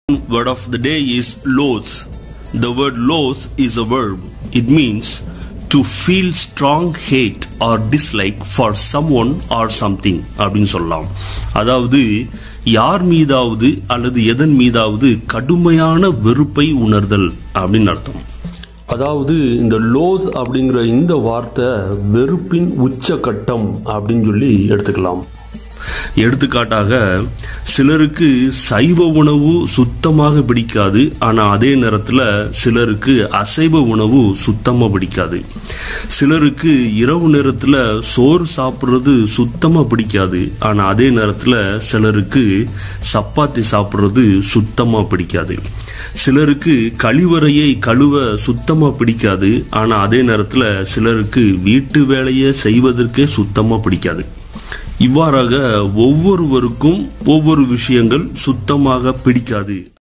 word of the day is loath. The word loath is a verb. It means to feel strong hate or dislike for someone or something அப்படின்னு சொல்லலாம் அதாவது யார் மீதாவது அல்லது எதன் மீதாவது கடுமையான வெறுப்பை உணர்தல் அப்படின்னு அர்த்தம் அதாவது இந்த லோஸ் அப்படிங்கிற இந்த வார்த்தை வெறுப்பின் உச்சகட்டம் அப்படின்னு சொல்லி எடுத்துக்கலாம் எடுத்துக்காட்டாக சிலருக்கு சைவ உணவு சுத்தமாக பிடிக்காது ஆனா அதே நேரத்துல சிலருக்கு அசைவ உணவு சுத்தமா பிடிக்காது சிலருக்கு இரவு நேரத்துல சோறு சாப்பிடுறது சுத்தமா பிடிக்காது ஆனா அதே நேரத்துல சிலருக்கு சப்பாத்தி சாப்பிடுறது சுத்தமா பிடிக்காது சிலருக்கு கழிவறையை கழுவ சுத்தமா பிடிக்காது ஆனா அதே நேரத்துல சிலருக்கு வீட்டு வேலையை செய்வதற்கே சுத்தமா பிடிக்காது இவ்வாறாக ஒவ்வொருவருக்கும் ஒவ்வொரு விஷயங்கள் சுத்தமாக பிடிக்காது